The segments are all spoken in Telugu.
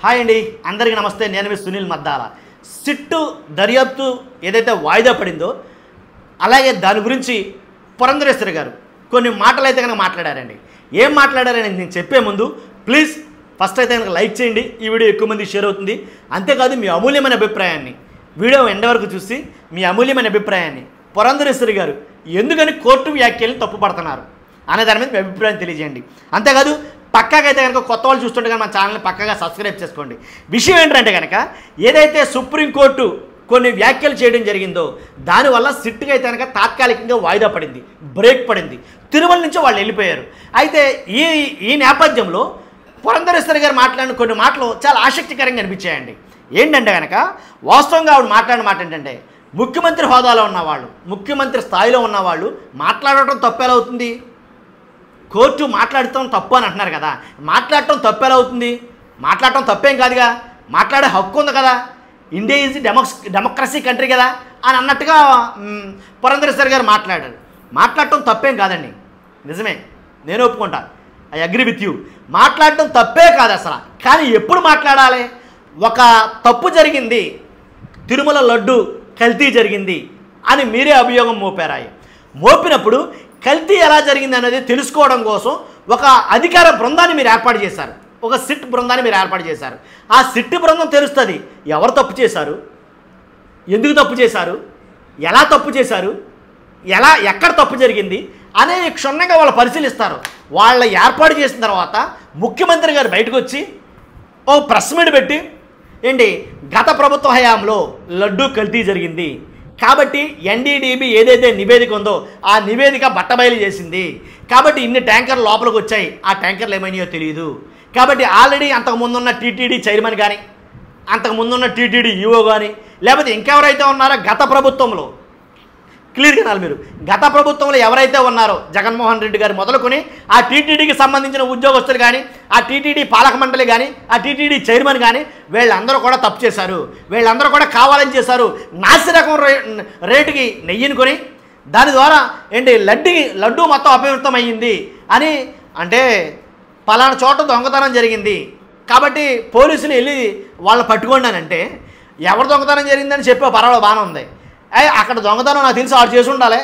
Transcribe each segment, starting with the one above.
హాయ్ అండి అందరికీ నమస్తే నేను మీ సునీల్ మద్దాల సిట్టు దర్యాప్తు ఏదైతే వాయిదా పడిందో అలాగే దాని గురించి పురంధరేశ్వరి గారు కొన్ని మాటలు అయితే కనుక మాట్లాడారండి ఏం మాట్లాడారని నేను చెప్పే ముందు ప్లీజ్ ఫస్ట్ అయితే కనుక లైక్ చేయండి ఈ వీడియో ఎక్కువ మంది షేర్ అవుతుంది అంతేకాదు మీ అమూల్యమైన అభిప్రాయాన్ని వీడియో ఎండ వరకు చూసి మీ అమూల్యమైన అభిప్రాయాన్ని పురంధరేశ్వరి గారు ఎందుకని కోర్టు వ్యాఖ్యలను తప్పుపడుతున్నారు అనే దాని మీద మీ అభిప్రాయం తెలియజేయండి అంతేకాదు పక్కాగా అయితే కనుక కొత్త వాళ్ళు చూస్తుంటే కనుక మన ఛానల్ని పక్కగా సబ్స్క్రైబ్ చేసుకోండి విషయం ఏంటంటే కనుక ఏదైతే సుప్రీంకోర్టు కొన్ని వ్యాఖ్యలు చేయడం జరిగిందో దానివల్ల సిట్టుగా అయితే కనుక తాత్కాలికంగా వాయిదా పడింది బ్రేక్ పడింది తిరుమల నుంచి వాళ్ళు వెళ్ళిపోయారు అయితే ఈ ఈ నేపథ్యంలో పురంధరేశ్వరి గారు మాట్లాడిన కొన్ని మాటలు చాలా ఆసక్తికరంగా అనిపించాయండి ఏంటంటే కనుక వాస్తవంగా ఆవిడ మాట్లాడిన మాట ఏంటంటే ముఖ్యమంత్రి హోదాలో ఉన్నవాళ్ళు ముఖ్యమంత్రి స్థాయిలో ఉన్నవాళ్ళు మాట్లాడటం తప్పెలా అవుతుంది కోర్టు మాట్లాడటం తప్పు అని అంటున్నారు కదా మాట్లాడటం తప్పు ఎలా అవుతుంది మాట్లాడటం తప్పేం కాదుగా మాట్లాడే హక్కు ఉంది కదా ఇండియా ఈజ్ డెమోక్స్ డెమోక్రసీ కంట్రీ కదా అని అన్నట్టుగా మ్, పురంధరేశ్వరి గారు మాట్లాడారు మాట్లాడటం తప్పేం కాదండి నిజమే నేను ఒప్పుకుంటా ఐ అగ్రి విత్ యూ మాట్లాడటం తప్పే కాదు అసలు కానీ ఎప్పుడు మాట్లాడాలి ఒక తప్పు జరిగింది తిరుమల లడ్డు కల్తీ జరిగింది అని మీరే అభియోగం మోపారాయి మోపినప్పుడు కల్తీ ఎలా జరిగింది అనేది తెలుసుకోవడం కోసం ఒక అధికార బృందాన్ని మీరు ఏర్పాటు చేశారు ఒక సిట్ బృందాన్ని మీరు ఏర్పాటు చేశారు ఆ సిట్ బృందం తెలుస్తుంది ఎవరు తప్పు చేశారు ఎందుకు తప్పు చేశారు ఎలా తప్పు చేశారు ఎలా ఎక్కడ తప్పు జరిగింది అనే క్షుణ్ణంగా వాళ్ళు పరిశీలిస్తారు వాళ్ళ ఏర్పాటు చేసిన తర్వాత ముఖ్యమంత్రి గారు బయటకు వచ్చి ఓ ప్రెస్ మీట్ పెట్టి ఏంటి గత ప్రభుత్వ హయాంలో లడ్డు కల్తీ జరిగింది కాబట్టి ఎన్డీడీబీ ఏదైతే నివేదిక ఉందో ఆ నివేదిక బట్టబయలు చేసింది కాబట్టి ఇన్ని ట్యాంకర్లు లోపలికి వచ్చాయి ఆ ట్యాంకర్లు ఏమైనాయో తెలియదు కాబట్టి ఆల్రెడీ అంతకు ముందున్న టీటీడీ చైర్మన్ కానీ అంతకు ముందున్న టీటీడీ ఈఓ కానీ లేకపోతే ఇంకెవరైతే ఉన్నారో గత ప్రభుత్వంలో క్లియర్ కనాలి మీరు గత ప్రభుత్వంలో ఎవరైతే ఉన్నారో జగన్మోహన్ రెడ్డి గారు మొదలుకొని ఆ టీటీడీకి సంబంధించిన ఉద్యోగస్తులు కానీ ఆ టీటీడీ పాలక మండలి కానీ ఆ టీటీడీ చైర్మన్ కానీ వీళ్ళందరూ కూడా తప్పు చేశారు వీళ్ళందరూ కూడా కావాలని చేశారు నాసిరకం రే రేటుకి నెయ్యిని కొని దాని ద్వారా ఏంటి లడ్డుకి లడ్డు మొత్తం అపవిత్రం అయ్యింది అని అంటే పలానా చోట దొంగతనం జరిగింది కాబట్టి పోలీసులు వెళ్ళి వాళ్ళని పట్టుకోండి అని అంటే ఎవరు దొంగతనం జరిగిందని చెప్పే పర్వాలేదు బాగానే ఉంది అయ్యి అక్కడ దొంగతనం నాకు తెలిసి ఆడు చేసి ఉండాలి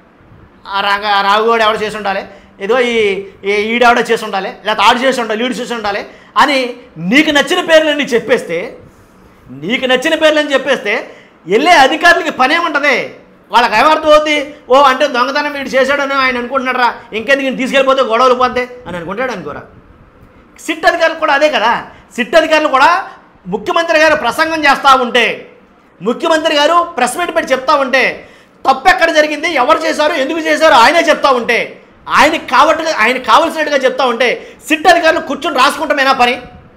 ఆ రాగ రాఘుగోడు ఎవడ చేసి ఉండాలి ఏదో ఈ ఈ- ఈడెవడో చేసి ఉండాలి లేకపోతే ఆడు చేసి ఉండాలి ఈడు చేసి ఉండాలి అని నీకు నచ్చిన పేర్లన్నీ చెప్పేస్తే నీకు నచ్చిన పేర్లని చెప్పేస్తే వెళ్ళే అధికారులకి పని ఏముంటుంది వాళ్ళకి ఏమర్థం అవుద్ది ఓ అంటే దొంగతనం వీడు చేశాడని ఆయన అనుకుంటున్నాడు రా ఇంకెందుకు ఈయన తీసుకెళ్ళిపోతే గొడవలు పోద్ది అని అనుకుంటాడు అనుకోరా సిట్ అధికారులు కూడా అదే కదా సిట్ అధికారులు కూడా ముఖ్యమంత్రి గారు ప్రసంగం చేస్తూ ఉంటే ముఖ్యమంత్రి గారు ప్రెస్ మీట్ పెట్టి చెప్తా ఉంటే తప్పు ఎక్కడ జరిగింది ఎవరు చేశారు ఎందుకు చేశారు ఆయనే చెప్తా ఉంటే ఆయనకి కావట్టుగా ఆయన కావలసినట్టుగా చెప్తా ఉంటే సిట్ అధికారులు కూర్చొని రాసుకుంటామేనా పని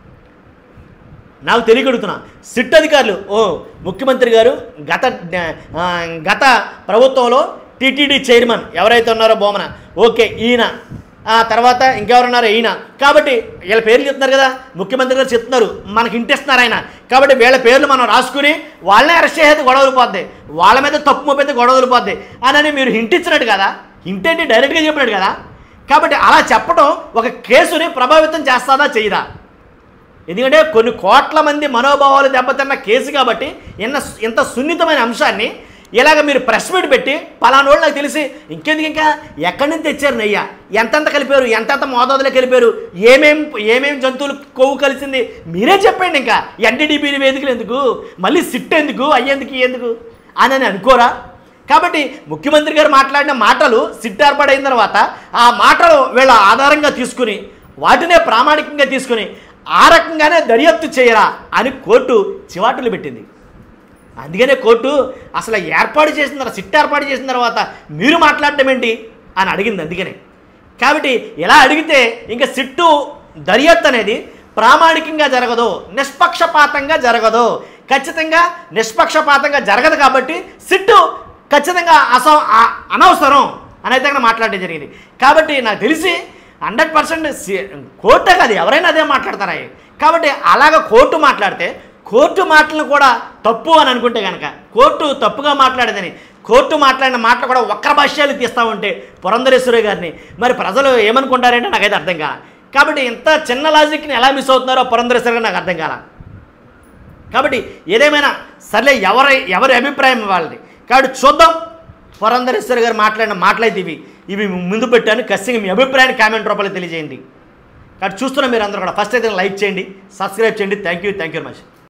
నాకు తెలియగడుగుతున్నా సిట్ అధికారులు ఓ ముఖ్యమంత్రి గారు గత ఆ, గత ప్రభుత్వంలో టీటీడీ చైర్మన్ ఎవరైతే ఉన్నారో బొమ్మన ఓకే ఈయన ఆ తర్వాత ఇంకెవరున్నారో ఈయన కాబట్టి వీళ్ళ పేర్లు చెప్తున్నారు కదా ముఖ్యమంత్రి గారు చెప్తున్నారు మనకి ఇంటిస్తున్నారు ఆయన కాబట్టి వీళ్ళ పేర్లు మనం రాసుకుని వాళ్ళనే అరెస్ట్ చేసేది గొడవలు పోద్ది వాళ్ళ మీద తప్పు మోపేది గొడవలు పోద్ది అని మీరు హింట్ ఇచ్చినట్టు కదా హింట్ ఏంటి డైరెక్ట్గా చెప్పినట్టు కదా కాబట్టి అలా చెప్పడం ఒక కేసుని ప్రభావితం చేస్తుందా చేయదా ఎందుకంటే కొన్ని కోట్ల మంది మనోభావాలు దెబ్బతిన్న కేసు కాబట్టి ఇన్న ఇంత సున్నితమైన అంశాన్ని ఇలాగ మీరు ప్రెస్ మీట్ పెట్టి పలానోళ్ళు నాకు తెలిసి ఇంకెందుకు ఇంకా ఎక్కడి నుంచి తెచ్చారు నెయ్య ఎంతెంత కలిపారు ఎంతెంత మోతాదులో కలిపారు ఏమేం ఏమేం జంతువులు కొవ్వు కలిసింది మీరే చెప్పండి ఇంకా ఎన్డీడీపీ వేదికలు ఎందుకు మళ్ళీ సిట్ ఎందుకు అయ్యేందుకు ఎందుకు అని అని అనుకోరా కాబట్టి ముఖ్యమంత్రి గారు మాట్లాడిన మాటలు సిట్ ఏర్పాటైన తర్వాత ఆ మాటలు వీళ్ళ ఆధారంగా తీసుకుని వాటినే ప్రామాణికంగా తీసుకుని ఆ రకంగానే దర్యాప్తు చేయరా అని కోర్టు చివాటులు పెట్టింది అందుకనే కోర్టు అసలు ఏర్పాటు చేసిన తర్వాత సిట్ ఏర్పాటు చేసిన తర్వాత మీరు మాట్లాడటం ఏంటి అని అడిగింది అందుకనే కాబట్టి ఇలా అడిగితే ఇంకా సిట్టు దర్యాప్తు అనేది ప్రామాణికంగా జరగదు నిష్పక్షపాతంగా జరగదు ఖచ్చితంగా నిష్పక్షపాతంగా జరగదు కాబట్టి సిట్టు ఖచ్చితంగా అస ఆ- అనవసరం అని అయితే అక్కడ మాట్లాడడం జరిగింది కాబట్టి నాకు తెలిసి హండ్రెడ్ పర్సెంట్ కోర్టే కాదు ఎవరైనా అదే మాట్లాడతారా కాబట్టి అలాగ కోర్టు మాట్లాడితే కోర్టు మాటలను కూడా తప్పు అని అనుకుంటే కనుక కోర్టు తప్పుగా మాట్లాడేదని కోర్టు మాట్లాడిన మాటలు కూడా వక్ర భాష్యాలు తీస్తూ ఉంటే పురంధరేశ్వరి గారిని మరి ప్రజలు ఏమనుకుంటారంటే నాకైతే అర్థం కాల కాబట్టి ఇంత చిన్న లాజిక్ని ఎలా మిస్ అవుతున్నారో పురంధరేశ్వరి గారు నాకు అర్థం కాల కాబట్టి ఏదేమైనా సర్లే ఎవరి ఎవరి అభిప్రాయం వాళ్ళది కాబట్టి చూద్దాం పురంధరేశ్వరి గారు మాట్లాడిన మాటలైతే ఇవి ఇవి ముందు పెట్టాను ఖచ్చితంగా మీ అభిప్రాయాన్ని కామెంట్ రూపంలో తెలియజేయండి కాబట్టి చూస్తున్న మీరు అందరూ కూడా ఫస్ట్ అయితే లైక్ చేయండి సబ్స్క్రైబ్ చేయండి thank you thank you much